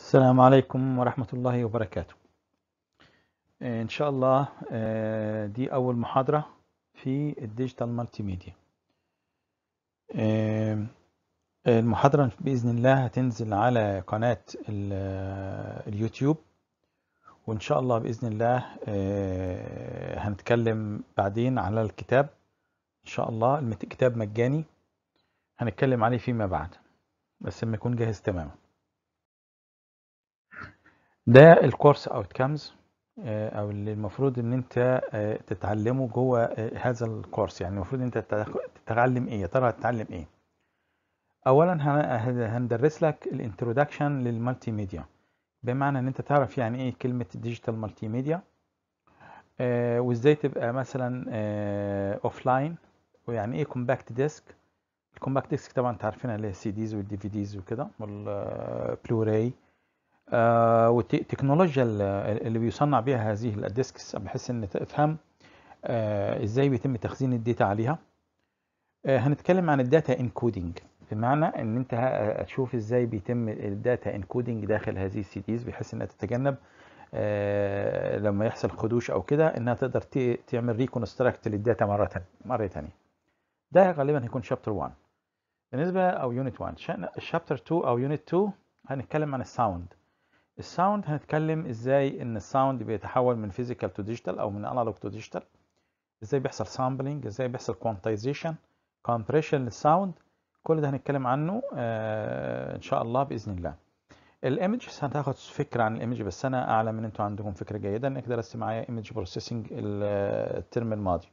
السلام عليكم ورحمة الله وبركاته إن شاء الله آه، دي أول محاضرة في الديجيتال مالتي ميديا آه، المحاضرة بإذن الله هتنزل على قناة ال- آه، اليوتيوب وإن شاء الله بإذن الله آه، هنتكلم بعدين على الكتاب إن شاء الله المت- الكتاب مجاني هنتكلم عليه فيما بعد بس لما يكون جاهز تماما ده الكورس اوتكمز او اللي المفروض ان انت آه، تتعلمه جوه آه، هذا الكورس يعني المفروض انت تتخ- تتعلم ايه يا ترى هتتعلم ايه اولا هن- هندرس لك الانترودكشن للمالتي ميديا بمعنى ان انت تعرف يعني ايه كلمة ديجيتال مالتي ميديا آه، وازاي تبقى مثلا اوف لاين ويعني ايه كومباكت ديسك الكومباكت ديسك طبعا انت عارفينها اللي هي السي ديز والدي في ديز وكده والبلوراي آه، والتكنولوجيا ال- اللي بيصنع بيها هذه الديسكس بحيث ان تفهم آه، ازاي بيتم تخزين الداتا عليها آه، هنتكلم عن الداتا انكودنج بمعنى ان انت ه- هتشوف ازاي بيتم الداتا انكودنج داخل هذه السي ديز بحيث انها تتجنب آه، لما يحصل خدوش او كده انها تقدر ت- تعمل ريكونستراكت للداتا مره تانية مره تانية ده غالبا هيكون شابتر 1 بالنسبه او يونت 1 شابتر 2 او يونت 2 هنتكلم عن الساوند الساوند هنتكلم ازاي ان الساوند بيتحول من فيزيكال تو ديجيتال او من انالوج تو ديجيتال ازاي بيحصل سامبلنج ازاي بيحصل كوانتايزيشن كومبريشن للساوند كل ده هنتكلم عنه آه ان شاء الله باذن الله الايمجز هتاخد فكره عن الايمج بس انا اعلم ان انتوا عندكم فكره جيده انك درست معايا ايمج بروسيسنج الترم الماضي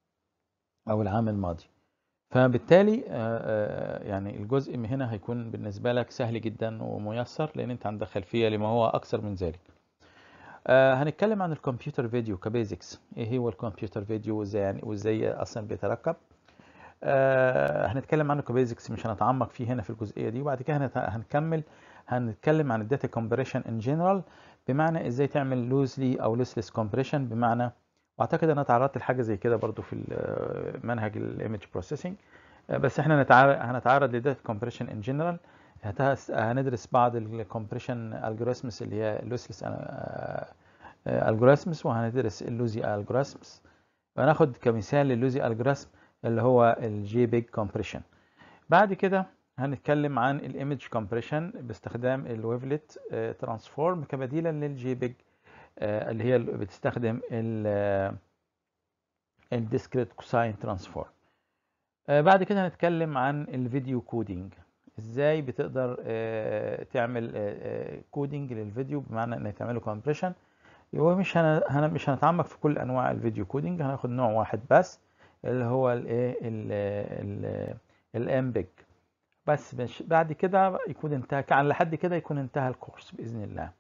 او العام الماضي فبالتالي آه، آه، يعني الجزء من هنا هيكون بالنسبة لك سهل جدا وميسر لأن أنت عندك خلفية لما هو أكثر من ذلك. آه، هنتكلم عن الكمبيوتر فيديو كبيزكس إيه هو الكمبيوتر فيديو وإزاي يعني وإزاي أصلا بيتركب. آه، هنتكلم عنه كبيزكس مش هنتعمق فيه هنا في الجزئية دي وبعد كده هنت- هنكمل هنتكلم عن الداتا كومبريشن ان جنرال بمعنى ازاي تعمل لوزلي او لوسلس كومبريشن بمعنى واعتقد انا تعرضت لحاجه زي كده برضو في ال- منهج الايمج بروسيسنج بس احنا نتعرض هنتعرض لداتا كومبريشن ان جنرال هندرس بعض الكومبريشن الجوريزمز اللي هي لوسلس الجوريزمز وهندرس اللوزي الجوريزمز وناخد كمثال للوزي الجوريزم اللي هو الجي بيج كومبريشن بعد كده هنتكلم عن الايمج كومبريشن باستخدام الويفلت ترانسفورم كبديلا للجي بيج اللي هي اللي بتستخدم الديسكريت كوساين ترانسفورم بعد كده هنتكلم عن الفيديو كودينج ازاي بتقدر آه، تعمل كودينج للفيديو بمعنى انك تعمله كومبريشن ومش هن... هن... مش هنتعمق في كل انواع الفيديو كودينج هناخد نوع واحد بس اللي هو الايه الامبيج بس مش بعد كده يكون انتهى كان لحد كده يكون انتهى الكورس باذن الله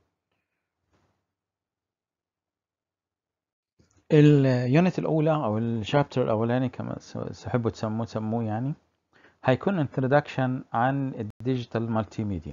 اليونت الاولى او الشابتر الاولاني كما تحبوا تسموه تسموه يعني هيكون انترودكشن عن الديجيتال مالتي ميديا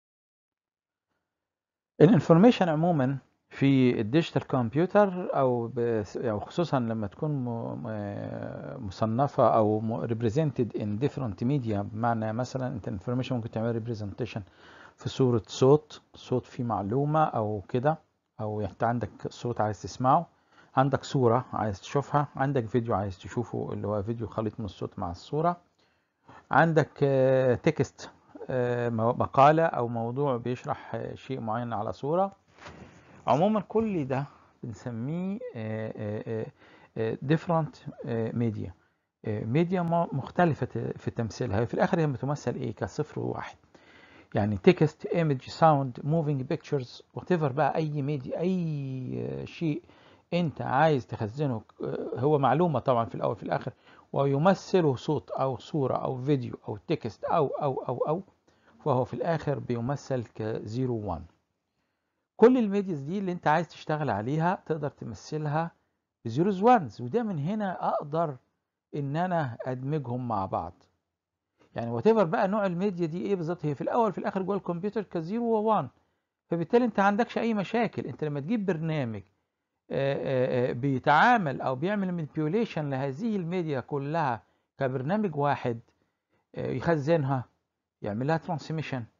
الانفورميشن عموما في الديجيتال كمبيوتر او بس- او خصوصا لما تكون م- م- مصنفه او ريبريزنتد ان ديفرنت ميديا بمعنى مثلا انت انفورميشن ممكن تعمل ريبريزنتيشن في صوره صوت صوت فيه معلومه او كده او انت عندك صوت عايز تسمعه عندك صوره عايز تشوفها عندك فيديو عايز تشوفه اللي هو فيديو خليط من الصوت مع الصوره عندك تكست مقالة أو موضوع بيشرح آه، شيء معين على صورة عموما كل ده بنسميه آه، آه، آه، different ميديا ميديا مختلفة في تمثيلها في الآخر هي بتمثل إيه كصفر وواحد يعني تكست ايمج ساوند موفينج بيكتشرز وات ايفر بقى أي ميديا أي آه، شيء أنت عايز تخزنه آه، هو معلومة طبعا في الأول في الآخر ويمثله صوت أو صورة أو فيديو أو تكست أو أو أو أو فهو في الآخر بيمثل كزيرو وان كل الميدياز دي اللي أنت عايز تشتغل عليها تقدر تمثلها بزيروز وانز وده من هنا أقدر إن أنا أدمجهم مع بعض يعني وات ايفر بقى نوع الميديا دي إيه بالظبط هي في الأول في الآخر جوه الكمبيوتر كزيرو ووان فبالتالي أنت عندكش أي مشاكل أنت لما تجيب برنامج آه، آه، آه، بيتعامل او بيعمل مانيبيوليشن لهذه الميديا كلها كبرنامج واحد آه، يخزنها يعمل لها ترانسميشن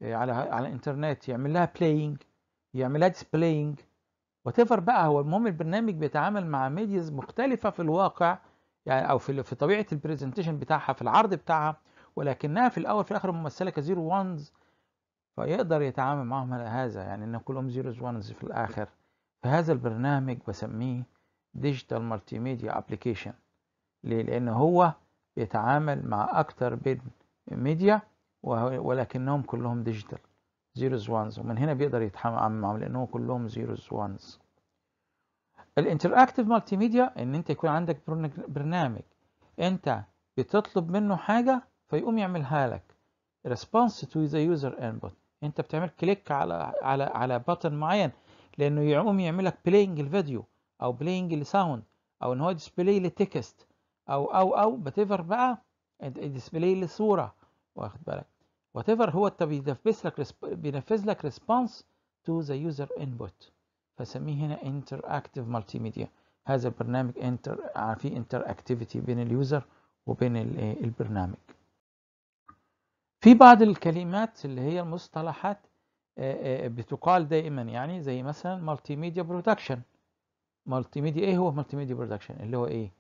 آه، على على الانترنت يعمل لها بلاينج يعمل لها ديسبلاينج وات بقى هو المهم البرنامج بيتعامل مع ميدياز مختلفه في الواقع يعني او في في طبيعه البرزنتيشن بتاعها في العرض بتاعها ولكنها في الاول في الاخر ممثله كزيرو وانز فيقدر يتعامل معهم على هذا يعني ان كلهم زيروز وانز في الاخر فهذا البرنامج بسميه ديجيتال مالتي ميديا ابلكيشن ليه لان هو بيتعامل مع اكتر بين ميديا ولكنهم كلهم ديجيتال زيروز وانز ومن هنا بيقدر يتعامل معهم لانهم كلهم زيروز وانز الانتراكتيف مالتي ميديا ان انت يكون عندك برنامج انت بتطلب منه حاجه فيقوم يعملها لك response to the user input انت بتعمل كليك على على على بutton معين لانه يقوم يعمل لك بلاينج الفيديو او بلاينج الساوند او ان هو ديسبلاي للتكست او او او بتفر بقى ديسبلاي للصوره واخد بالك وات هو انت بينفذ لك بينفذ لك ريسبونس تو ذا يوزر انبوت فسميه هنا انتراكتيف مالتي ميديا هذا البرنامج انتر في انتر اكتيفيتي بين اليوزر وبين البرنامج في بعض الكلمات اللي هي المصطلحات بتقال دائما يعني زي مثلا مالتي ميديا برودكشن مالتي ميديا ايه هو مالتي ميديا برودكشن اللي هو ايه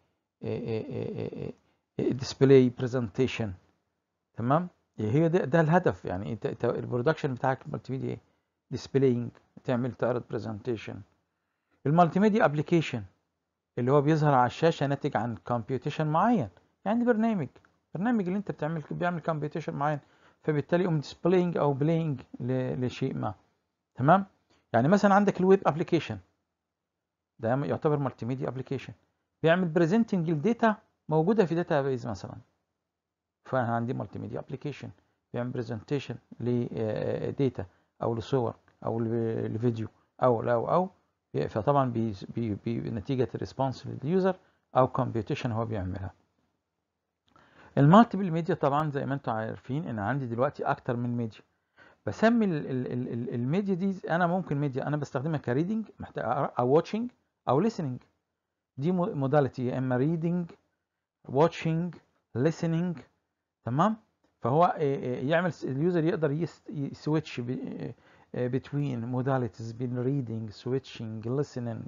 ديسبلاي برزنتيشن تمام هي ده, ده الهدف يعني انت البرودكشن بتاعك مالتي ميديا ايه ديسبلاينج تعمل تعرض برزنتيشن المالتي ميديا ابلكيشن اللي هو بيظهر على الشاشه ناتج عن كومبيوتيشن معين يعني برنامج برنامج اللي انت بتعمل بيعمل كومبيوتيشن معين فبالتالي يقوم ديسبلاينج او بلاينج لشيء ما تمام يعني مثلا عندك الويب ابلكيشن ده يعتبر مالتي ميديا ابلكيشن بيعمل بريزنتنج الداتا موجوده في داتا بيز مثلا فانا عندي مالتي ميديا ابلكيشن بيعمل برزنتيشن لداتا او لصور او لفيديو او او او فطبعا بي بي بي نتيجه الريسبونس لليوزر او كومبيوتيشن هو بيعملها المالتيبل ميديا طبعا زي ما انتم عارفين ان عندي دلوقتي اكتر من ميديا بسمي الميديا دي انا ممكن ميديا انا بستخدمها كريدنج محتاج او واتشنج او ليسننج دي موداليتي يا اما ريدنج واتشنج listening تمام فهو يعمل اليوزر يقدر يسويتش between modalities بين reading switching listening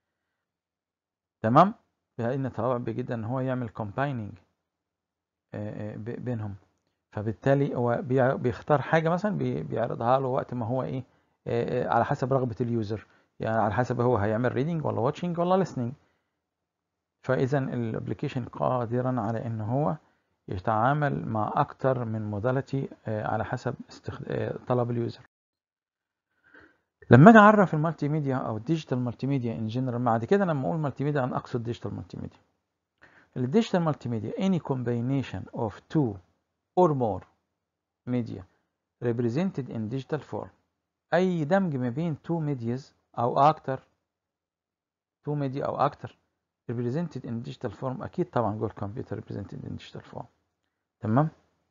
تمام لان طبعا جدا ان هو يعمل combining بينهم فبالتالي هو بيختار حاجه مثلا بيعرضها له وقت ما هو ايه على حسب رغبه اليوزر يعني على حسب هو هيعمل ريدنج ولا واتشنج ولا listening فاذا الابلكيشن قادرا على ان هو يتعامل مع اكتر من موداليتي على حسب طلب اليوزر لما اجي اعرف المالتي ميديا او الديجيتال مالتي ميديا ان جنرال بعد كده لما اقول مالتي ميديا انا اقصد ديجيتال مالتي ميديا الديجيتال مالتي ميديا any combination of two or more media represented in digital form اي دمج ما بين two medias او اكتر two media او اكتر represented in digital form اكيد طبعا جوه الكمبيوتر represented in digital form تمام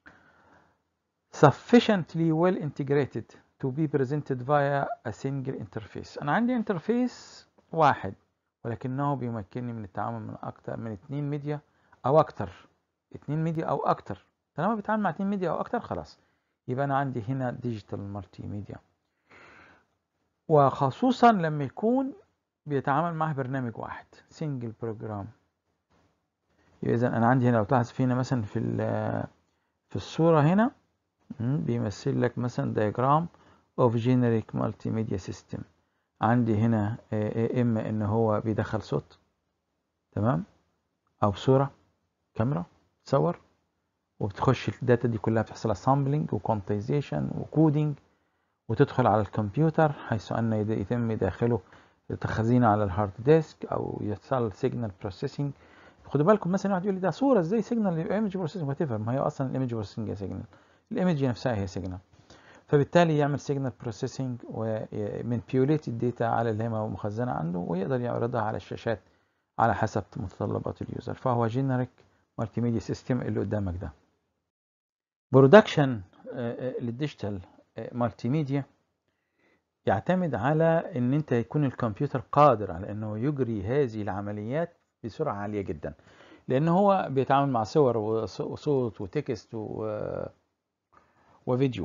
sufficiently well integrated to be presented via a single interface انا عندي انترفيس واحد ولكنه بيمكنني من التعامل من اكتر من اتنين ميديا او اكتر اتنين ميديا او اكتر طالما بتعامل مع اتنين ميديا او اكتر خلاص يبقى انا عندي هنا ديجيتال مالتي ميديا وخصوصا لما يكون بيتعامل معاه برنامج واحد سنجل بروجرام اذا انا عندي هنا لو تلاحظ فينا مثلا في في الصوره هنا بيمثل لك مثلا diagram of generic multimedia system عندي هنا اما ان هو بيدخل صوت تمام او صوره كاميرا تصور وبتخش الداتا دي كلها بتحصل لها سامبلنج وكونتيزيشن وكودينج وتدخل على الكمبيوتر حيث ان يتم داخله تخزينه على الهارد ديسك او يحصل سيجنال بروسيسنج خدوا بالكم مثلا واحد يقول لي ده صوره ازاي سيجنال ايمج بروسيسنج وات ما هي اصلا الايمج بروسيسنج هي سيجنال الايمج نفسها هي سيجنال فبالتالي يعمل سيجنال بروسيسنج ومنبيوليت الداتا على اللي هي مخزنه عنده ويقدر يعرضها على الشاشات على حسب متطلبات اليوزر فهو جينيريك مالتي ميديا سيستم اللي قدامك ده برودكشن للديجيتال مالتي ميديا يعتمد على ان انت يكون الكمبيوتر قادر على انه يجري هذه العمليات بسرعه عاليه جدا لان هو بيتعامل مع صور وصوت وتكست و... وفيديو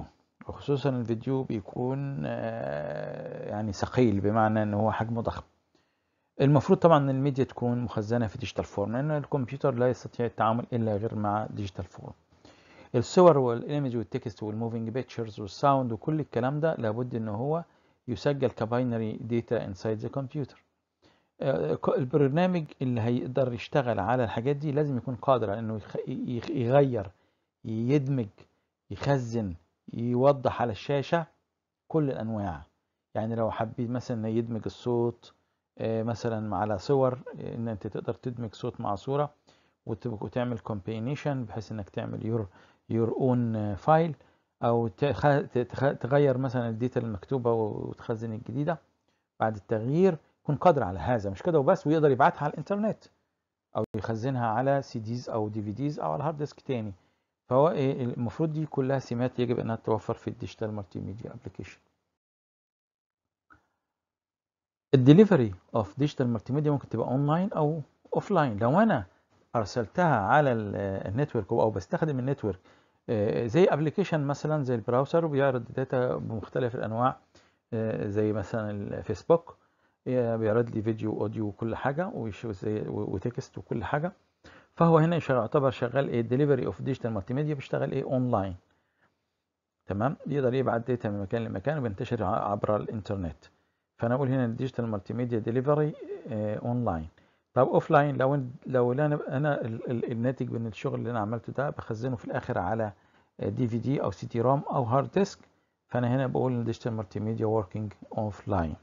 وخصوصا الفيديو بيكون آه، يعني ثقيل بمعنى ان هو حجمه ضخم المفروض طبعا ان الميديا تكون مخزنه في ديجيتال فورم لان الكمبيوتر لا يستطيع التعامل الا غير مع ديجيتال فورم الصور والايمج والتكست والموفينج بيكتشرز والساوند وكل الكلام ده لابد ان هو يسجل كباينري داتا انسايد ذا كمبيوتر البرنامج اللي هيقدر يشتغل على الحاجات دي لازم يكون قادر على انه يخ- يخ- يغير يدمج يخزن يوضح على الشاشة كل الأنواع يعني لو حبيت مثلا يدمج الصوت آه، مثلا على صور آه، ان انت تقدر تدمج صوت مع صورة وت- وتعمل كومبينيشن بحيث انك تعمل يور يور اون فايل او تخ- تخ- تغير مثلا الداتا المكتوبة وتخزن الجديدة بعد التغيير يكون قادر على هذا مش كده وبس ويقدر يبعتها على الانترنت او يخزنها على سي ديز او دي في ديز او على هارد ديسك تاني فهو إيه المفروض دي كلها سمات يجب انها تتوفر في الديجيتال مالتي ميديا ابلكيشن الدليفري اوف ديجيتال مالتي ميديا ممكن تبقى اونلاين او اوفلاين لو انا ارسلتها على ال- النتورك او بستخدم النتورك آه، زي ابلكيشن مثلا زي البراوزر بيعرض داتا بمختلف الانواع آه، زي مثلا الفيسبوك آه، بيعرض لي فيديو واوديو وكل حاجه ويش- وزي- وتكست وكل حاجه فهو هنا يشغل- يعتبر شغال ايه ديليفري اوف ديجيتال مالتي ميديا بيشتغل ايه اونلاين تمام يقدر يبعت داتا من مكان لمكان وبينتشر ع- عبر الانترنت فانا اقول هنا الديجيتال مالتي ميديا ديليفري اونلاين طب اوف لاين لو إن- لو انا انا ال- ال- الناتج من الشغل اللي انا عملته ده بخزنه في الاخر على دي في دي او سي دي روم او هارد ديسك فانا هنا بقول الديجيتال مالتي ميديا وركينج اوف لاين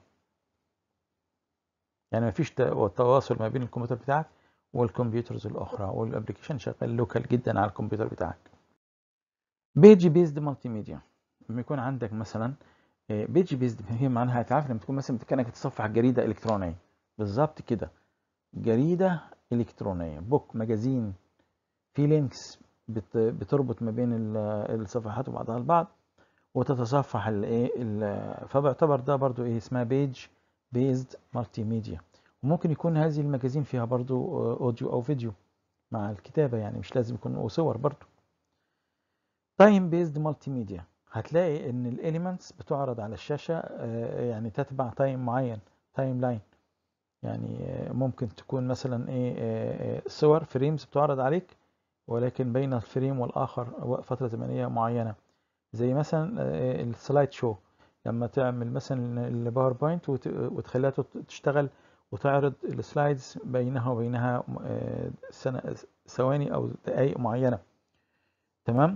يعني مفيش ت- تواصل ما بين الكمبيوتر بتاعك والكمبيوترز الاخرى والابلكيشن شغال لوكال جدا على الكمبيوتر بتاعك بيج بيزد مالتي ميديا لما يكون عندك مثلا بيج بيزد هي معناها هتعرف لما تكون مثلا كانك بتصفح جريده الكترونيه بالظبط كده جريده الكترونيه بوك مجازين في لينكس بت- بتربط ما بين ال- الصفحات وبعضها البعض وتتصفح الايه ال- فبيعتبر ده برضو ايه اسمها بيج بيزد مالتي ميديا وممكن يكون هذه المجازين فيها برضو اوديو او فيديو مع الكتابه يعني مش لازم يكون وصور برضو تايم بيزد مالتي ميديا هتلاقي ان الاليمنتس بتعرض على الشاشه آه، يعني تتبع تايم معين تايم لاين يعني آه، ممكن تكون مثلا ايه آه، آه، صور فريمز بتعرض عليك ولكن بين الفريم والاخر فتره زمنيه معينه زي مثلا آه، السلايد شو لما تعمل مثلا الباوربوينت وت- وتخليها تت- تشتغل وتعرض السلايدز بينها وبينها آه، سنة ثواني او دقائق معينه تمام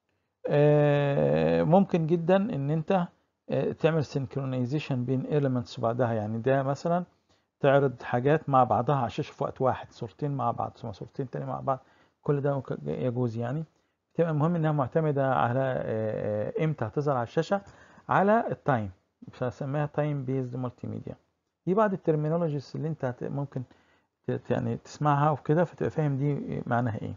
آه، ممكن جدا ان انت آه، تعمل سينكرونايزيشن بين elements بعدها يعني ده مثلا تعرض حاجات مع بعضها على الشاشة في وقت واحد صورتين مع بعض ثم صورتين تاني مع بعض كل ده ممكن يجوز يعني تبقى المهم انها معتمدة على آه، آه، امتى هتظهر على الشاشة على التايم فسميها تايم بيزد مالتي ميديا دي بعض الترمينولوجيز اللي انت هت- ممكن ت- يعني تسمعها وكده فتبقى فاهم دي معناها ايه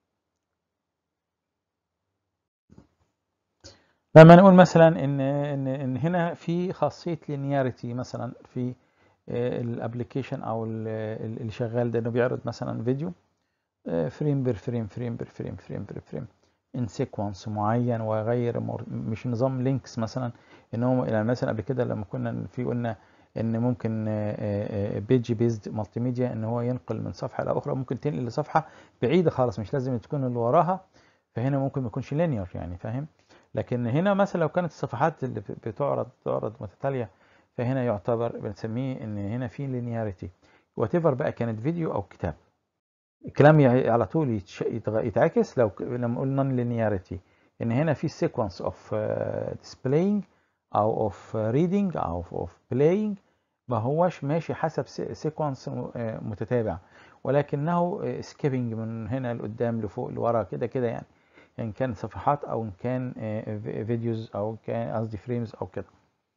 لما نقول مثلا ان ان ان هنا في خاصيه لينياريتي مثلا في الابلكيشن او ال- ال- اللي شغال ده انه بيعرض مثلا فيديو فريم بير فريم فريم بير فريم فريم بير فريم ان سيكونس معين وغير مر- مش نظام لينكس مثلا ان هو يعني مثلا قبل كده لما كنا في قلنا ان ممكن بيج بيزد مالتي ميديا ان هو ينقل من صفحه لاخرى ممكن تنقل لصفحه بعيده خالص مش لازم تكون اللي وراها فهنا ممكن ما يكونش لينير يعني فاهم لكن هنا مثلا لو كانت الصفحات اللي بتعرض تعرض متتاليه فهنا يعتبر بنسميه ان هنا في لينياريتي وات ايفر بقى كانت فيديو او كتاب الكلام ي- على طول يتش- يتغ- يتعكس لو ك- لما قلنا نون لينياريتي ان هنا في سيكونس اوف displaying او اوف ريدنج او اوف بلاينج ما هوش ماشي حسب سيكونس متتابع ولكنه سكيبنج من هنا لقدام لفوق لورا كده كده يعني ان كان صفحات او ان كان فيديوز او كان قصدي فريمز او كده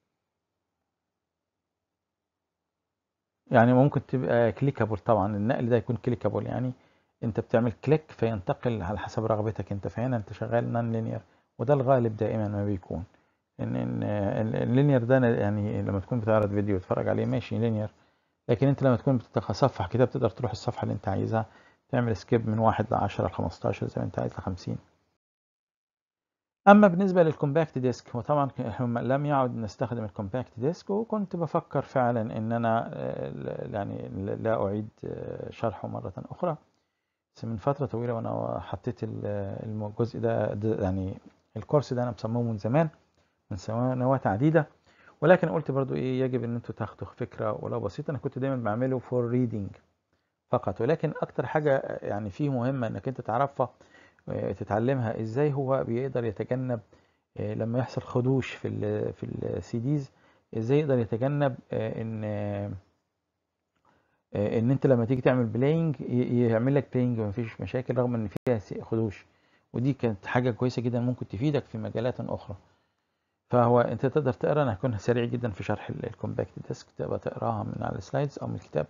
يعني ممكن تبقى كليكابل طبعا النقل ده يكون كليكابل يعني انت بتعمل كليك فينتقل على حسب رغبتك انت فهنا انت شغال نون لينير وده الغالب دائما ما بيكون ان ان اللينير ده يعني لما تكون بتعرض فيديو وتتفرج عليه ماشي لينير لكن انت لما تكون بتتصفح كده بتقدر تروح الصفحه اللي انت عايزها تعمل سكيب من واحد ل 10 ل 15 زي ما انت عايز ل 50 اما بالنسبه للكومباكت ديسك هو طبعا لم يعد نستخدم الكومباكت ديسك وكنت بفكر فعلا ان انا يعني لا اعيد شرحه مره اخرى بس من فتره طويله وانا حطيت الجزء ده, ده يعني الكورس ده انا مصممه من زمان من سنوات عديده ولكن قلت برضو ايه يجب ان انتوا تاخدوا فكره ولو بسيطه انا كنت دايما بعمله فور ريدنج فقط ولكن اكتر حاجه يعني فيه مهمه انك انت تعرفها تتعلمها ازاي هو بيقدر يتجنب لما يحصل خدوش في ال في السي ديز ازاي يقدر يتجنب ان ان انت لما تيجي تعمل بلاينج يعمل لك بلاينج مفيش مشاكل رغم ان فيها خدوش ودي كانت حاجه كويسه جدا ممكن تفيدك في مجالات اخرى فهو انت تقدر تقرا انا هكون سريع جدا في شرح الكومباكت ديسك تقدر تقراها من على السلايدز او من الكتاب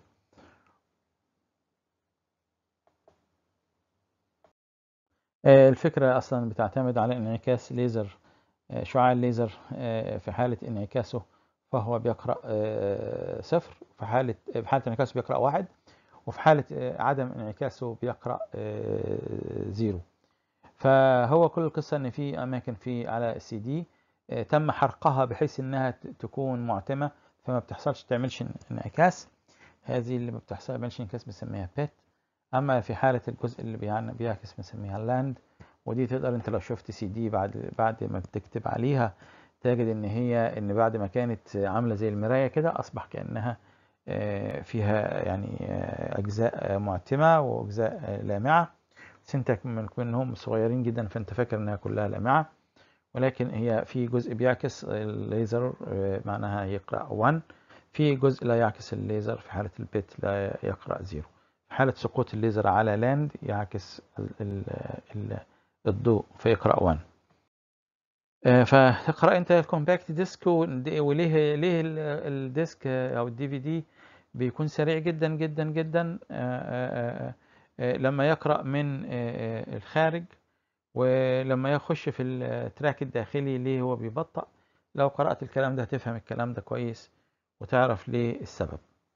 الفكرة أصلا بتعتمد على انعكاس ليزر شعاع الليزر في حالة انعكاسه فهو بيقرأ صفر في حالة في حالة انعكاسه بيقرأ واحد وفي حالة عدم انعكاسه بيقرأ زيرو فهو كل القصة إن في أماكن في على السي دي تم حرقها بحيث إنها تكون معتمة فما بتحصلش تعملش انعكاس هذه اللي ما بتحصلش انعكاس بنسميها بيت اما في حاله الجزء اللي بيعكس بنسميها لاند ودي تقدر انت لو شفت سي دي بعد بعد ما بتكتب عليها تجد ان هي ان بعد ما كانت عامله زي المرايه كده اصبح كانها فيها يعني اجزاء معتمه واجزاء لامعه بس انت منهم صغيرين جدا فانت فاكر انها كلها لامعه ولكن هي في جزء بيعكس الليزر معناها يقرا 1 في جزء لا يعكس الليزر في حاله البيت لا يقرا 0 حالة سقوط الليزر على لاند يعكس ال ال ال الضوء فيقرأ 1 فتقرأ انت الكومباكت ديسك وليه ليه الديسك او الدي في دي بيكون سريع جدا جدا جدا لما يقرأ من الخارج ولما يخش في التراك الداخلي ليه هو بيبطأ لو قرأت الكلام ده هتفهم الكلام ده كويس وتعرف ليه السبب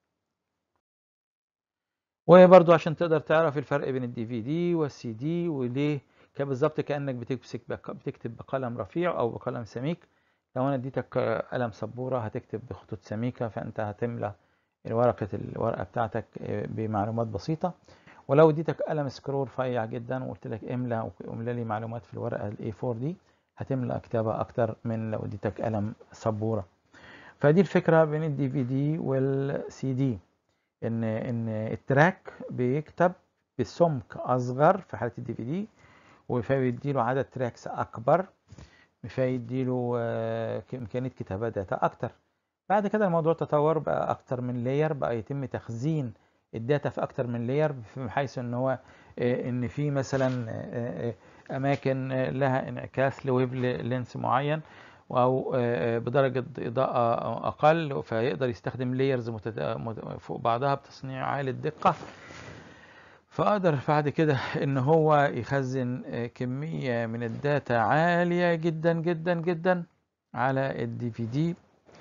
وبرضو عشان تقدر تعرف الفرق بين الدي في دي والسي دي وليه بالظبط كانك بتمسك بتكتب بقلم رفيع او بقلم سميك لو انا اديتك قلم سبوره هتكتب بخطوط سميكه فانت هتملى الورقه الورقه بتاعتك بمعلومات بسيطه ولو اديتك قلم سكرول رفيع جدا وقلت لك املى املى لي معلومات في الورقه الاي 4 دي هتملى كتابه اكتر من لو اديتك قلم سبوره فدي الفكره بين الدي في دي والسي دي ان ان التراك بيكتب بسمك اصغر في حاله الدي في دي فبيديله عدد تراكس اكبر فيديله امكانيه كتابه داتا اكتر بعد كده الموضوع تطور بقى اكتر من لاير بقى يتم تخزين الداتا في اكتر من لاير بحيث ان هو ان في مثلا اماكن لها انعكاس لويف لينس معين او بدرجه اضاءه اقل فيقدر يستخدم لايرز فوق بعضها بتصنيع عالي الدقه فاقدر بعد كده ان هو يخزن كميه من الداتا عاليه جدا جدا جدا على الدي في دي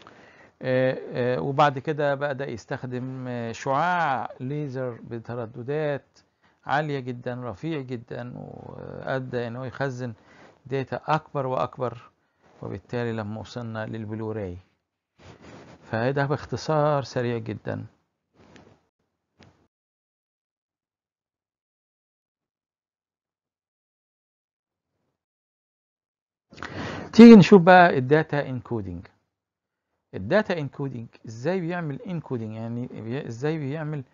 وبعد كده بدا يستخدم شعاع ليزر بترددات عاليه جدا رفيع جدا وادى ان هو يخزن داتا اكبر واكبر وبالتالي لما وصلنا للبلوراي فهذا باختصار سريع جدا تيجي نشوف بقى الداتا انكودنج الداتا انكودنج ازاي بيعمل انكودنج يعني ازاي بيعمل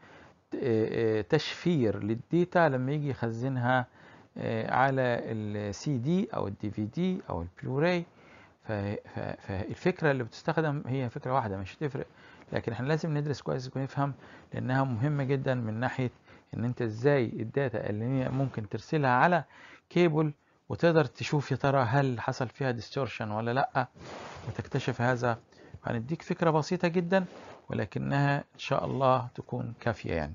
تشفير للداتا لما يجي يخزنها على السي دي او الدي في دي او البلوراي فالفكره اللي بتستخدم هي فكره واحده مش هتفرق لكن احنا لازم ندرس كويس ونفهم لانها مهمه جدا من ناحيه ان انت ازاي الداتا اللي هي ممكن ترسلها على كيبل وتقدر تشوف يا ترى هل حصل فيها ديستورشن ولا لا وتكتشف هذا هنديك فكره بسيطه جدا ولكنها ان شاء الله تكون كافيه يعني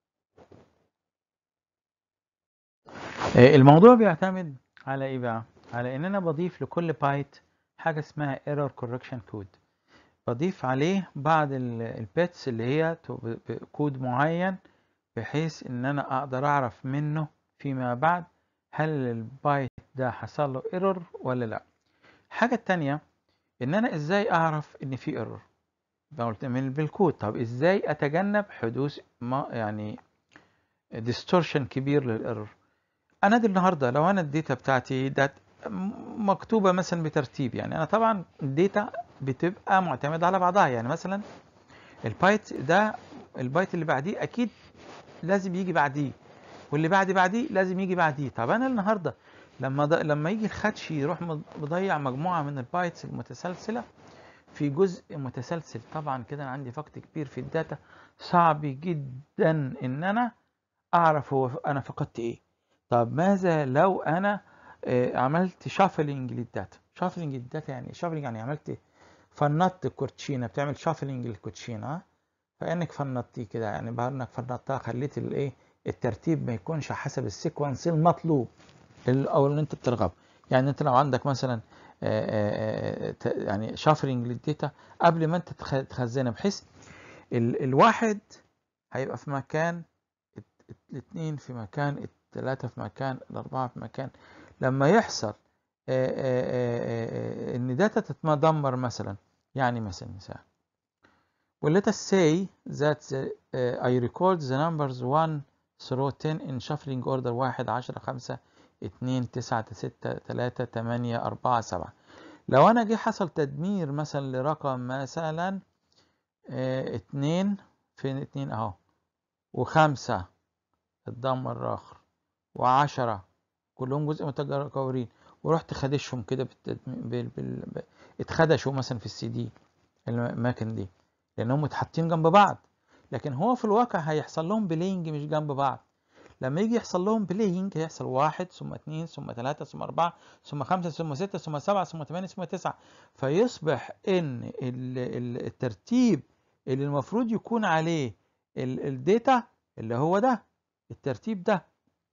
الموضوع بيعتمد على ايه بقى على ان انا بضيف لكل بايت حاجه اسمها ايرور كوركشن كود بضيف عليه بعض البيتس اللي هي كود معين بحيث ان انا اقدر اعرف منه فيما بعد هل البايت ده حصل له ايرور ولا لا الحاجه التانية ان انا ازاي اعرف ان في ايرور قلت من بالكود طب ازاي اتجنب حدوث ما يعني ديستورشن كبير للايرور انا دي النهارده لو انا الداتا بتاعتي دات مكتوبه مثلا بترتيب يعني انا طبعا الداتا بتبقى معتمده على بعضها يعني مثلا البايت ده البايت اللي بعديه اكيد لازم يجي بعديه واللي بعد بعديه لازم يجي بعديه طب انا النهارده لما ض... لما يجي الخدش يروح مضيع مجموعه من البايتس المتسلسله في جزء متسلسل طبعا كده انا عندي فقد كبير في الداتا صعب جدا ان انا اعرف هو انا فقدت ايه طب ماذا لو انا عملت شافلنج للداتا شافلنج للداتا يعني شافلنج يعني عملت فنطت الكوتشينه بتعمل شافلنج للكوتشينه فانك فنطتيه كده يعني بعد انك فنطتها خليت الايه الترتيب ما يكونش حسب السيكونس المطلوب او اللي انت بترغبه يعني انت لو عندك مثلا يعني شافرنج للداتا قبل ما انت تخزنها بحيث الواحد هيبقى في مكان الاثنين في مكان الثلاثة في مكان الأربعة في مكان لما يحصل ان داتا تتدمر مثلا يعني مثلا مثال well let us say that uh, I record the numbers 1 through 10 in shuffling order 1 10 5 2 9 6 3 8 4 7 لو انا جه حصل تدمير مثلا لرقم مثلا 2 فين 2 اهو وخمسة اتدمر اخر و10 كلهم جزء متجاورين ورحت خدشهم كده بال... بال... اتخدشوا مثلا في السي دي الاماكن دي لانهم متحطين جنب بعض لكن هو في الواقع هيحصل لهم بلينج مش جنب بعض لما يجي يحصل لهم بلينج هيحصل واحد ثم اثنين ثم ثلاثة ثم أربعة ثم خمسة ثم ستة ثم سبعة ثم ثمانية ثم تسعة فيصبح إن الترتيب اللي المفروض يكون عليه الداتا اللي هو ده الترتيب ده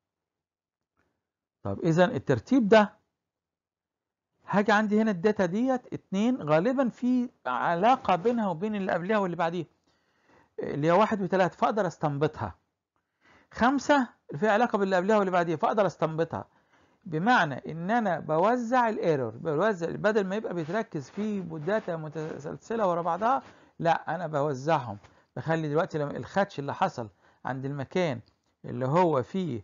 طب إذا الترتيب ده هاجي عندي هنا الداتا ديت اتنين غالبا في علاقة بينها وبين اللي قبلها واللي بعديها اللي هي واحد وثلاثة فأقدر استنبطها خمسة في علاقة باللي قبلها واللي بعديها فأقدر استنبطها بمعنى إن أنا بوزع الايرور بوزع بدل ما يبقى بيتركز في داتا متسلسلة ورا بعضها لا أنا بوزعهم بخلي دلوقتي لما الخدش اللي حصل عند المكان اللي هو فيه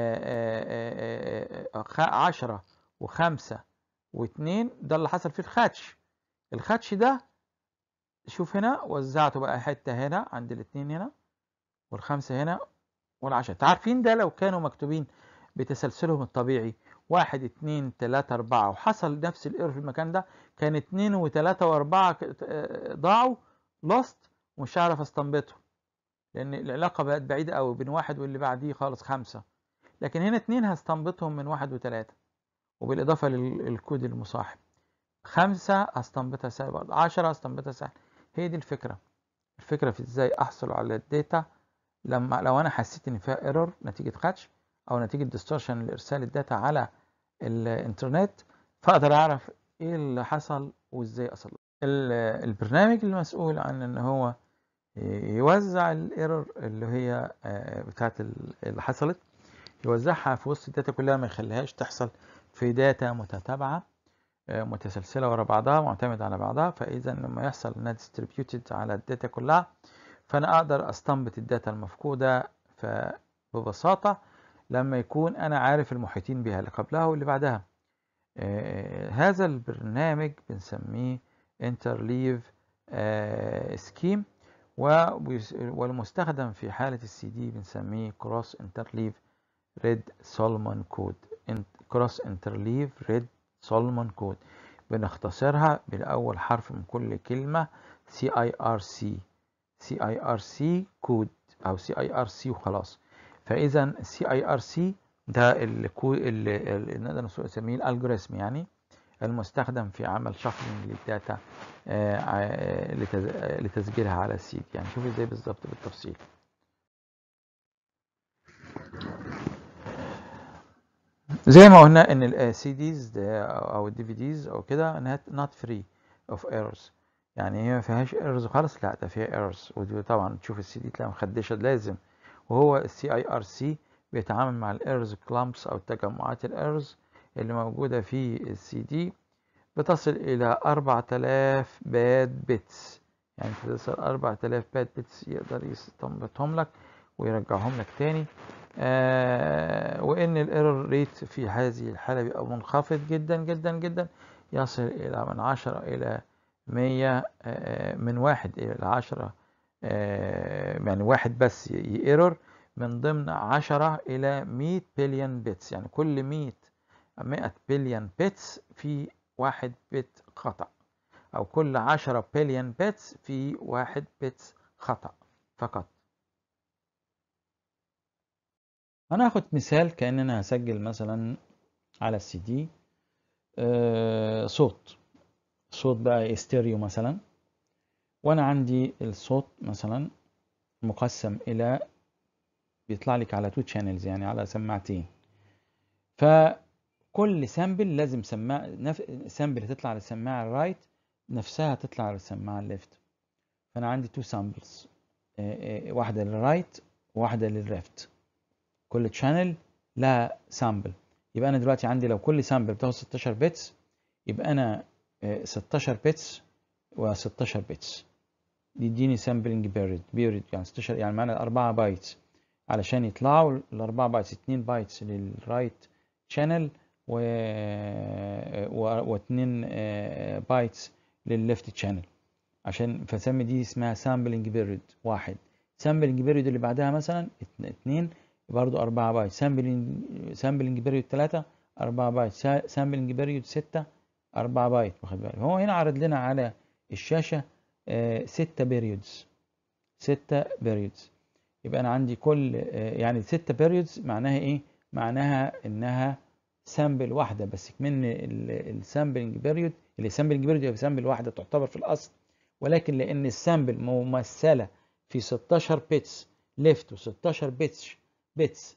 عشرة وخمسة واثنين ده اللي حصل فيه الخدش الخدش ده شوف هنا وزعته بقى حتة هنا عند الاثنين هنا والخمسة هنا والعشرة عارفين ده لو كانوا مكتوبين بتسلسلهم الطبيعي واحد اتنين تلاتة اربعة وحصل نفس الايرور في المكان ده كان اتنين وتلاتة واربعة ضاعوا لوست ومش هعرف استنبطهم لان العلاقة بقت بعيدة قوي بين واحد واللي بعديه خالص خمسة لكن هنا اتنين هستنبطهم من واحد وتلاتة وبالإضافة للكود المصاحب خمسة هستنبطها سهل برضه عشرة هستنبطها سهل هي دي الفكرة الفكرة في ازاي احصل على الداتا لما لو انا حسيت ان فيها ايرور نتيجة خدش او نتيجة ديستورشن لارسال الداتا على الانترنت فاقدر اعرف ايه اللي حصل وازاي اصل البرنامج المسؤول عن ان هو يوزع الايرور اللي هي بتاعت اللي حصلت يوزعها في وسط الداتا كلها ما يخليهاش تحصل في داتا متتابعة متسلسلة ورا بعضها معتمدة على بعضها فإذا لما يحصل انها distributed على الداتا كلها فأنا أقدر أستنبط الداتا المفقودة فببساطة لما يكون أنا عارف المحيطين بها اللي قبلها واللي بعدها هذا البرنامج بنسميه interleave scheme والمستخدم في حالة السي دي بنسميه cross interleave red solomon code cross interleave red سولمون كود بنختصرها بالأول حرف من كل كلمة CIRC CIRC كود أو CIRC وخلاص فإذا CIRC ده الكود اللي, اللي نقدر نسميه الالجوريثم يعني المستخدم في عمل شفرنج للداتا لتسجيلها على السيد يعني شوف ازاي بالظبط بالتفصيل زي ما قلنا ان السي ديز او الدي في ديز او كده انها نوت فري اوف ايرورز يعني هي ما فيهاش ايرورز خالص لا ده فيها ايرورز ودي طبعا تشوف السي دي تلاقيها مخدشه لازم وهو السي اي ار سي بيتعامل مع الايرز كلامبس او تجمعات الايرز اللي موجودة في السي دي بتصل الى 4000 باد بيتس يعني بتصل 4000 باد بيتس يقدر يستنبطهم لك ويرجعهم لك تاني آه وان الايرور ريت في هذه الحالة بيبقى منخفض جدا جدا جدا يصل الى من 10 الى 100 آه من واحد الى 10 آه يعني واحد بس ايرور من ضمن 10 إلى 100 بليون بيتس يعني كل 100 100 بليون بيتس في واحد بت خطأ أو كل 10 بليون بيتس في واحد بت خطأ فقط هناخد مثال كأننا هسجل مثلا على السي دي آه صوت صوت بقى استيريو مثلا وانا عندي الصوت مثلا مقسم الى بيطلع لك على تو شانلز يعني على سماعتين فكل سامبل لازم سماعة نف... سامبل تطلع على السماعة الرايت نفسها تطلع على السماعة الليفت فأنا عندي تو سامبلز واحدة للرايت وواحدة للليفت كل شانل لها سامبل يبقى أنا دلوقتي عندي لو كل سامبل بتاخد 16 بيتس يبقى أنا 16 بيتس و16 بيتس يديني سامبلنج بيريد بيريد يعني 16 يعني معانا 4 بايتس علشان يطلعوا الأربعة بايتس اتنين بايتس للرايت شانل و... و... واتنين بايتس للليفت شانل عشان فسمي دي اسمها سامبلنج بيريد واحد سامبلنج بيريد اللي بعدها مثلا اتنين برضو أربعة بايت سامبلنج سامبلنج بيريد تلاتة أربعة بايت سامبلنج بيريد ستة أربعة بايت واخد بالك هو هنا عرض لنا على الشاشة ستة بيريودز ستة بيريودز يبقى انا عندي كل يعني ستة بيريودز معناها ايه معناها انها سامبل واحده بس من السامبلنج بيريود اللي سامبلنج بيريود هي سامبل واحده تعتبر في الاصل ولكن لان السامبل ممثله في 16 بيتس ليفت و16 بيتس بيتس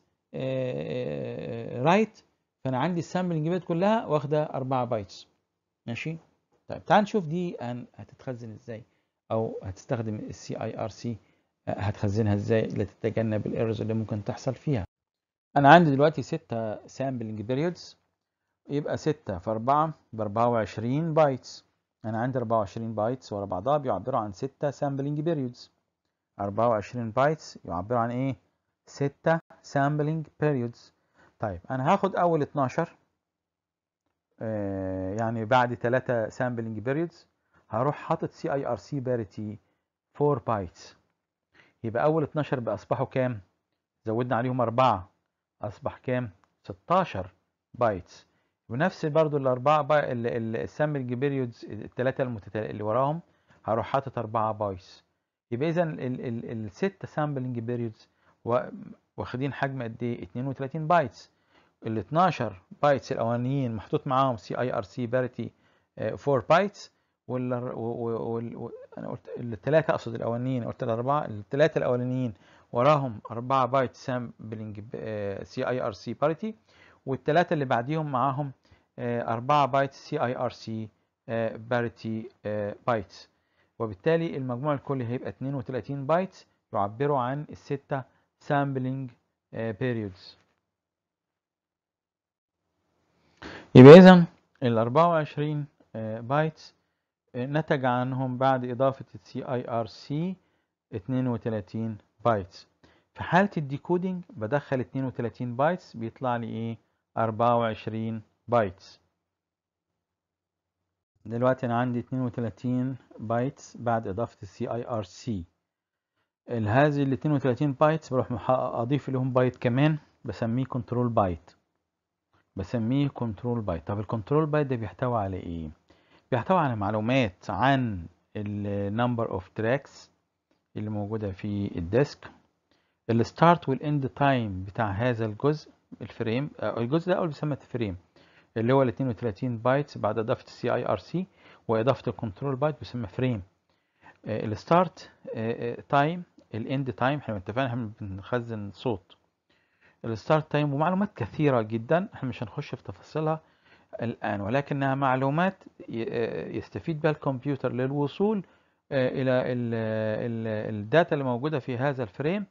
رايت فانا عندي السامبلنج بيريود كلها واخده 4 بايتس ماشي طيب تعال نشوف دي هتتخزن ازاي او هتستخدم السي اي ار سي هتخزنها ازاي لتتجنب الايرورز اللي ممكن تحصل فيها انا عندي دلوقتي ستة سامبلنج بيريودز يبقى ستة في أربعة بأربعة وعشرين بايتس أنا عندي أربعة وعشرين بايتس ورا بعضها بيعبروا عن ستة سامبلنج بيريودز أربعة وعشرين بايتس يعبروا عن إيه؟ ستة سامبلنج بيريودز طيب أنا هاخد أول اتناشر آه يعني بعد تلاتة سامبلنج بيريودز هروح حاطط سي اي ار سي باريتي 4 بايتس يبقى أول 12 بقى أصبحوا كام؟ زودنا عليهم أربعة أصبح كام؟ 16 بايتس ونفس برضو الأربعة باي السامبلنج بيريودز الثلاثة المتتالية اللي وراهم هروح حاطط أربعة بايتس يبقى إذا الستة سامبلنج بيريودز واخدين حجم قد إيه؟ 32 بايتس ال 12 بايتس الأولانيين محطوط معاهم سي أي ار سي باريتي 4 بايتس وال وال انا قلت الثلاثه اقصد الاولانيين قلت الاربعه الثلاثه الاولانيين وراهم 4 بايت سامبلنج سي اي ار سي باريتي والثلاثه اللي بعديهم معاهم 4 بايت سي اي ار سي باريتي بايتس وبالتالي المجموع الكلي هيبقى 32 بايتس يعبروا عن الستة سامبلنج بيريودز يبقى إذا ال 24 بايتس نتج عنهم بعد إضافة السي اي ار سي 32 بايتس في حالة الديكودينج بدخل 32 بايتس بيطلع لي إيه 24 بايتس دلوقتي أنا عندي 32 بايتس بعد إضافة السي اي ار سي هذه ال 32 بايتس بروح أضيف لهم بايت كمان بسميه كنترول بايت بسميه كنترول بايت طب الكنترول بايت ده بيحتوي على ايه بيحتوي على معلومات عن النمبر اوف تراكس اللي موجوده في الديسك الستارت والاند تايم بتاع هذا الجزء الفريم الجزء ده اول بيسمى فريم اللي هو ال 32 بايتس بعد اضافه السي اي ار سي واضافه الكنترول بايت بيسمى فريم الستارت تايم الاند تايم احنا اتفقنا احنا بنخزن صوت الستارت تايم ومعلومات كثيرة جدا احنا مش هنخش في تفاصيلها الآن ولكنها معلومات يستفيد بها الكمبيوتر للوصول إلى الداتا اللي موجودة في هذا الفريم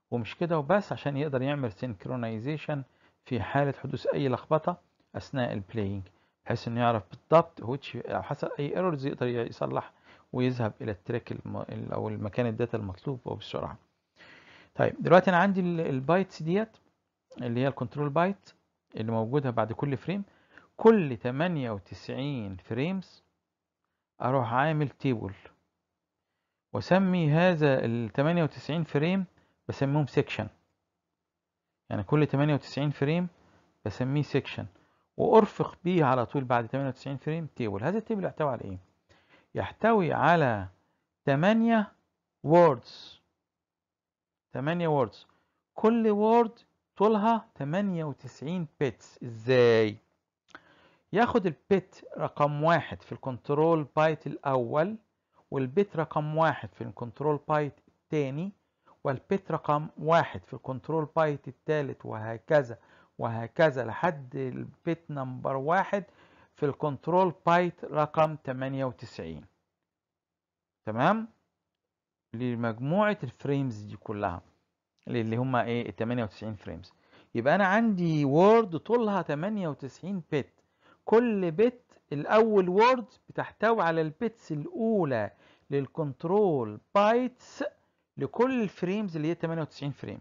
ومش كده وبس عشان يقدر يعمل سينكرونايزيشن في حالة حدوث أي لخبطة أثناء البلاينج بحيث إنه يعرف بالضبط which أو حصل أي ايرورز يقدر يصلح ويذهب إلى التراك الم... أو المكان الداتا المطلوب وبسرعة. طيب دلوقتي أنا عندي البايتس ديت اللي هي الكنترول بايت اللي موجودة بعد كل فريم كل 98 فريمز أروح عامل تيبل وأسمي هذا ال 98 فريم بسميهم سيكشن يعني كل 98 فريم بسميه سيكشن وارفق بيه على طول بعد 98 فريم تيبل هذا التيبل يحتوي على ايه يحتوي على 8 ووردز 8 ووردز كل وورد طولها 98 بيتس ازاي ياخد البيت رقم واحد في الكنترول بايت الاول والبيت رقم واحد في الكنترول بايت الثاني والبيت رقم واحد في الكنترول بايت الثالث وهكذا وهكذا لحد البيت نمبر واحد في الكنترول بايت رقم 98 تمام لمجموعة الفريمز دي كلها اللي هما ايه ال 98 فريمز يبقى انا عندي وورد طولها 98 بت كل بت الاول وورد بتحتوي على البيتس الاولى للكنترول بايتس لكل الفريمز اللي هي 98 فريم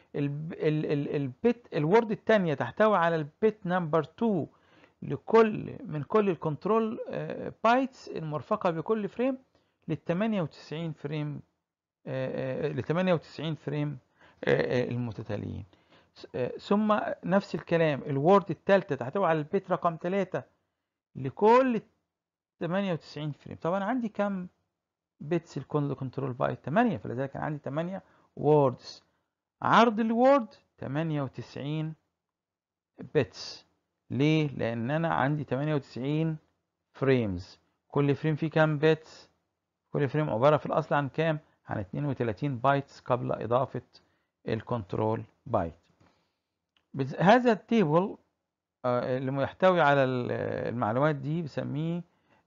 البيت الوورد الثانيه تحتوي على البيت نمبر 2 لكل من كل الكنترول بايتس المرفقه بكل فريم لل 98 فريم ل 98 فريم المتتاليين ثم نفس الكلام الوورد الثالثه تحتوي على البيت رقم 3 لكل 98 فريم طبعا عندي كم بيتس الكنترول بايت 8 فلذلك انا عندي 8 ووردز عرض الوورد 98 بيتس ليه لان انا عندي 98 فريمز كل فريم فيه كام بيتس كل فريم عباره في الاصل عن كام عن 32 بايتس قبل اضافه الكنترول بايت هذا التيبل اللي يحتوي على المعلومات دي بسميه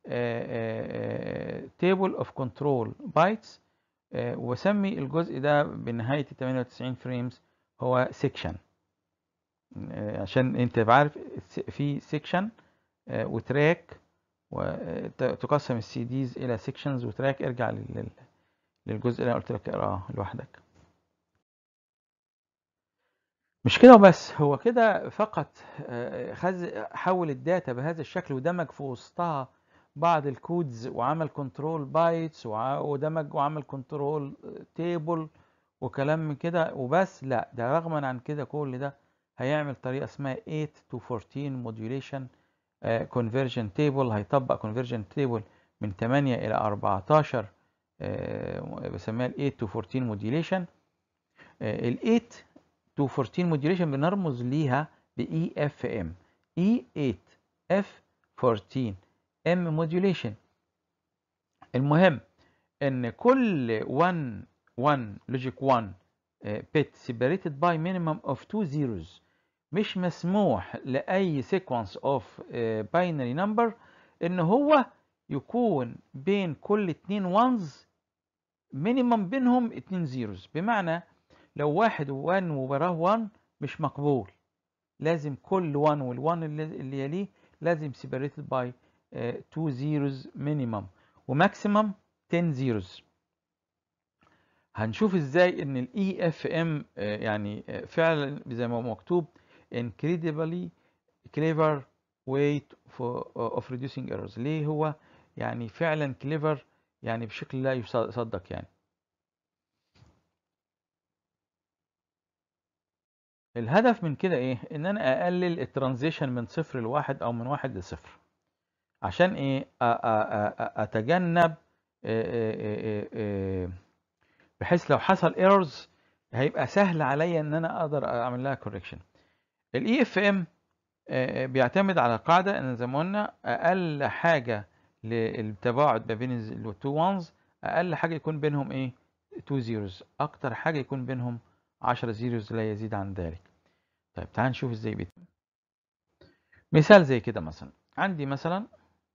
تيبل اوف كنترول بايتس وسمي الجزء ده بنهايه 98 فريمز هو سيكشن عشان انت عارف في سيكشن وتراك وتقسم السي ديز الى سيكشنز وتراك ارجع للجزء اللي انا قلت لك اقراه لوحدك مش كده وبس هو كده فقط خز حول الداتا بهذا الشكل ودمج في وسطها بعض الكودز وعمل كنترول بايتس ودمج وعمل كنترول تيبل وكلام من كده وبس لا ده رغما عن كده كل ده هيعمل طريقه اسمها 8 to 14 موديوليشن كونفرجن تيبل هيطبق كونفرجن تيبل من 8 الى 14 بسميها ال 8 to 14 موديوليشن ال 8 to 14 موديوليشن بنرمز ليها ب EFM E8 F14 M موديوليشن المهم ان كل 1 1 logic 1 bit separated by minimum of two zeros مش مسموح لأي sequence of binary number ان هو يكون بين كل اتنين ones minimum بينهم اتنين zeros بمعنى لو واحد و1 ووراه 1 مش مقبول لازم كل 1 وال1 اللي يليه لازم separated by 2 zeros minimum وماكسيمم 10 zeros هنشوف ازاي ان الاي اف ام يعني فعلا زي ما مكتوب incredibly clever way for, of reducing errors ليه هو يعني فعلا clever يعني بشكل لا يصدق يعني الهدف من كده ايه ان انا اقلل الترانزيشن من صفر لواحد او من واحد لصفر عشان ايه اتجنب بحيث لو حصل ايرورز هيبقى سهل عليا ان انا اقدر اعمل لها كوركشن الاي اف ام بيعتمد على قاعده ان زي ما قلنا اقل حاجه للتباعد ما بين التو وانز اقل حاجه يكون بينهم ايه 2 زيروز اكتر حاجه يكون بينهم 10 زيروز لا يزيد عن ذلك طيب تعال نشوف ازاي بيتم مثال زي كده مثلا عندي مثلا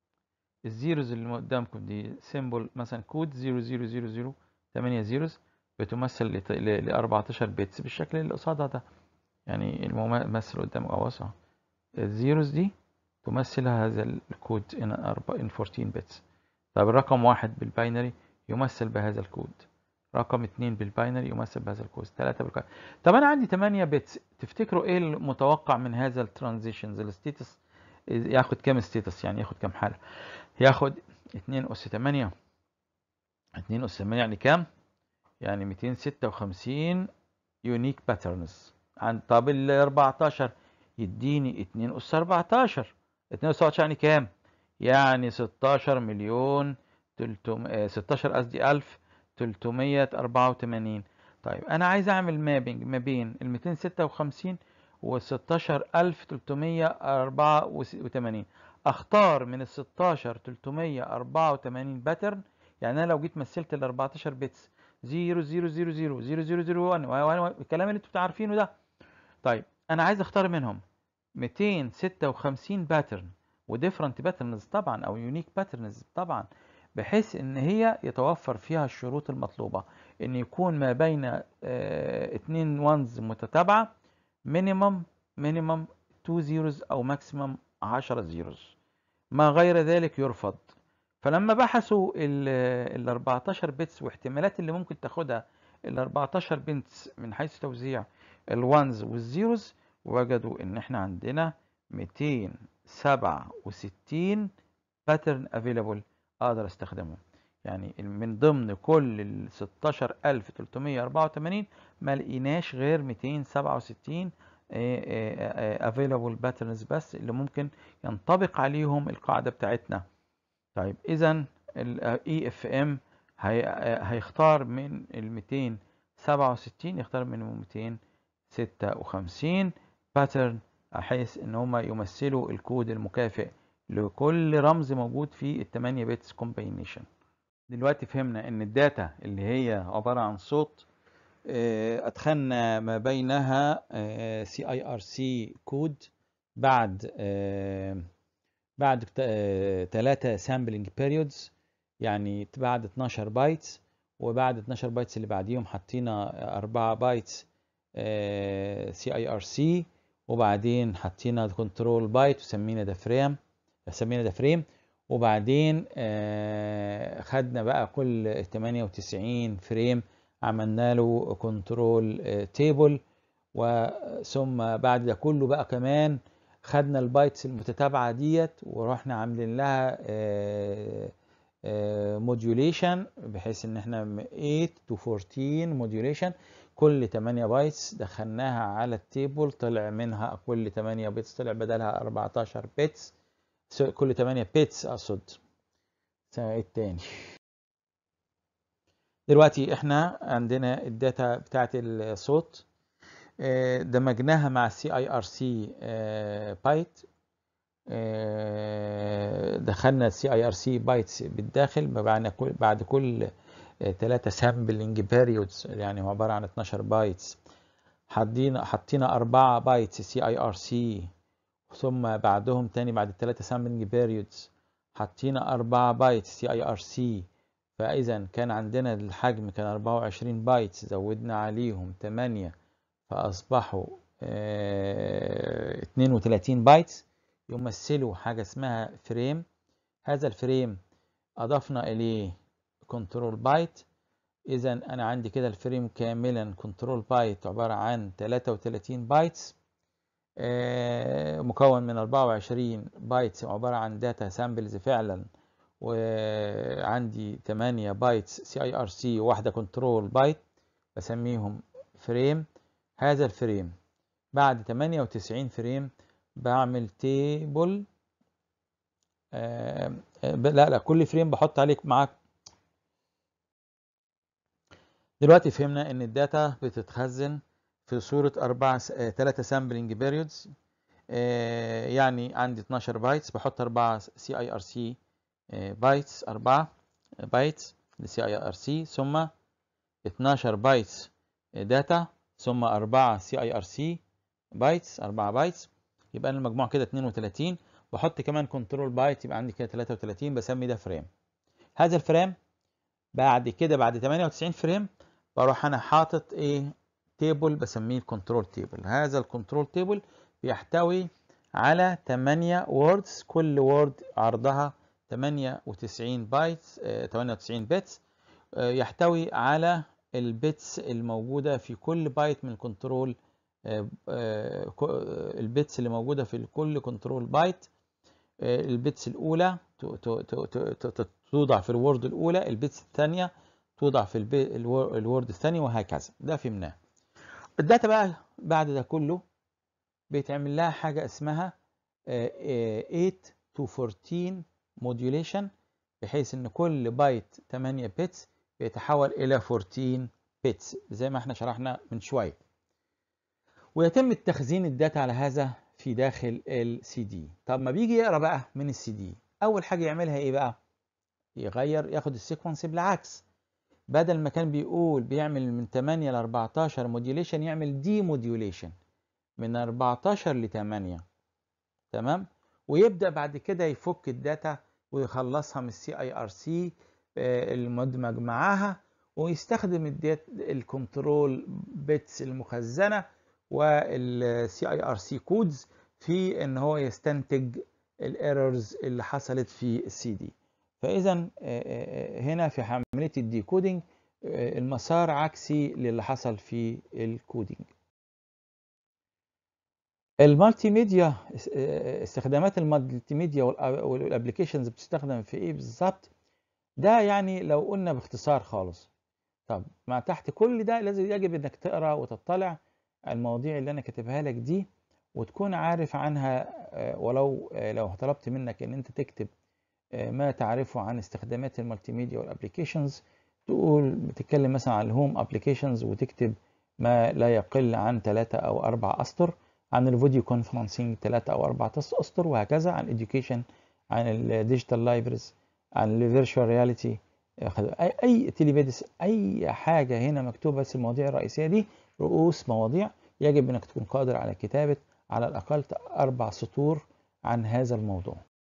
الزيروز اللي قدامكم دي سيمبل مثلا كود 0000 8 زيروز بتمثل ل 14 بيتس بالشكل اللي قصادها ده يعني الممثل قدام اهوص الزيروز دي تمثل هذا الكود ان 14 بيتس طب الرقم واحد بالباينري يمثل بهذا الكود رقم اتنين بالباينري يمثل بهذا الكود ثلاثة بالباينري طب انا عندي 8 بيتس تفتكروا ايه المتوقع من هذا الترانزيشنز الستيتس ياخد كام ستيتس يعني ياخد كام حالة ياخد 2 اس 8 2 اس 8 يعني كام يعني 256 يونيك باترنز عن طب ال 14 يديني 2 اس 14 2 اس 14 يعني كام يعني 16 مليون 300 16 قصدي 1000 384 طيب انا عايز اعمل مابنج ما بين ال 256 و 16384 اختار من ال 16 384 باترن يعني انا لو جيت مثلت ال 14 بيتس 0 0 0 0 0 0 0 1 الكلام اللي انتوا عارفينه ده طيب انا عايز اختار منهم 256 باترن وديفرنت باترنز طبعا او يونيك باترنز طبعا بحيث ان هي يتوفر فيها الشروط المطلوبة ان يكون ما بين اه اتنين وانز متتابعة مينيمم مينيمم 2 زيروز او ماكسيمم 10 زيروز ما غير ذلك يرفض فلما بحثوا ال 14 بيتس واحتمالات اللي ممكن تاخدها ال 14 بيتس من حيث توزيع الوانز والزيروز وجدوا ان احنا عندنا 267 باترن افيلابل اقدر استخدمه يعني من ضمن كل ال 16384 ما لقيناش غير 267 available patterns بس اللي ممكن ينطبق عليهم القاعدة بتاعتنا طيب اذا ال EFM هيختار من ال 267 يختار منهم 256 باترن بحيث ان هم يمثلوا الكود المكافئ لكل رمز موجود في ال 8 بيتس كومباينيشن دلوقتي فهمنا ان الداتا اللي هي عبارة عن صوت ادخلنا ما بينها سي اي ار سي كود بعد بعد ثلاثة سامبلنج بيريودز يعني بعد 12 بايتس وبعد 12 بايتس اللي بعديهم حطينا 4 بايتس سي اي ار سي وبعدين حطينا كنترول بايت وسمينا ده فريم سمينا ده فريم وبعدين آه خدنا بقى كل 98 فريم عملنا له كنترول آه تيبل وثم بعد ده كله بقى كمان خدنا البايتس المتتابعة ديت ورحنا عاملين لها موديوليشن بحيث ان احنا 8 تو 14 موديوليشن كل 8 بايتس دخلناها على التيبل طلع منها كل 8 بيتس طلع بدلها 14 بيتس كل 8 بيتس اقصد التاني دلوقتي احنا عندنا الداتا بتاعت الصوت دمجناها مع السي اي ار سي بايت دخلنا السي اي ار سي بايتس بالداخل بعد كل ثلاثة سامبلنج بيريودز يعني هو عبارة عن 12 بايتس حطينا حطينا 4 بايتس سي اي ار سي ثم بعدهم تاني بعد الثلاثة سامبلنج بيريودز حطينا 4 بايتس سي اي ار سي فاذا كان عندنا الحجم كان 24 بايتس زودنا عليهم 8 فاصبحوا اه 32 بايتس يمثلوا حاجة اسمها فريم هذا الفريم اضفنا اليه كنترول بايت اذا انا عندي كده الفريم كاملا كنترول بايت عبارة عن 33 بايتس آه مكون من 24 بايتس عبارة عن داتا سامبلز فعلا وعندي 8 بايتس سي اي ار سي وواحدة كنترول بايت بسميهم فريم هذا الفريم بعد 98 فريم بعمل تيبل آه لا لا كل فريم بحط عليك معاك دلوقتي فهمنا ان الداتا بتتخزن في صورة أربعة ثلاثة سامبلنج بيريودز يعني عندي 12 بايتس بحط أربعة سي اي ار سي بايتس أربعة بايتس لسي اي ار سي ثم 12 بايتس داتا ثم أربعة سي اي ار سي بايتس أربعة بايتس يبقى أنا المجموع كده 32 بحط كمان كنترول بايت يبقى عندي كده 33 بسمي ده فريم هذا الفريم بعد كده بعد 98 فريم بروح انا حاطط ايه تيبل بسميه الكنترول تيبل هذا الكنترول تيبل بيحتوي على 8 ووردز كل وورد عرضها 98 بايتس 98 بتس يحتوي على البيتس الموجودة في كل بايت من الكنترول البيتس اللي موجودة في كل كنترول بايت البيتس الأولى توضع في الوورد الأولى البيتس الثانية توضع في الوورد الثاني وهكذا ده فهمناه الداتا بقى بعد ده كله بيتعمل لها حاجة اسمها 8 to 14 modulation بحيث ان كل بايت 8 بيتس بيتحول الى 14 بيتس زي ما احنا شرحنا من شويه ويتم التخزين الداتا على هذا في داخل السي دي طب ما بيجي يقرا بقى من السي دي اول حاجه يعملها ايه بقى يغير ياخد السيكونس بالعكس بدل ما كان بيقول بيعمل من 8 ل 14 موديوليشن يعمل دي موديوليشن من 14 ل 8 تمام ويبدا بعد كده يفك الداتا ويخلصها من السي اي ار سي المدمج معاها ويستخدم الدات الكنترول بيتس المخزنه والسي اي ار سي كودز في ان هو يستنتج الايرورز اللي حصلت في السي دي فاذا هنا في عمليه الديكودينج المسار عكسي للي حصل في الكودينج المالتي ميديا استخدامات المالتي ميديا والابلكيشنز بتستخدم في ايه بالظبط ده يعني لو قلنا باختصار خالص طب مع تحت كل ده لازم يجب انك تقرا وتطلع المواضيع اللي انا كاتبها لك دي وتكون عارف عنها ولو لو طلبت منك ان انت تكتب ما تعرفه عن استخدامات المالتي ميديا والابلكيشنز تقول بتتكلم مثلا عن الهوم ابلكيشنز وتكتب ما لا يقل عن ثلاثة او اربع اسطر عن الفيديو كونفرنسينج ثلاثة او اربع اسطر وهكذا عن education عن الديجيتال لايبرز عن الفيرتشوال رياليتي اي تيليفيديس اي حاجه هنا مكتوبه بس المواضيع الرئيسيه دي رؤوس مواضيع يجب انك تكون قادر على كتابه على الاقل اربع سطور عن هذا الموضوع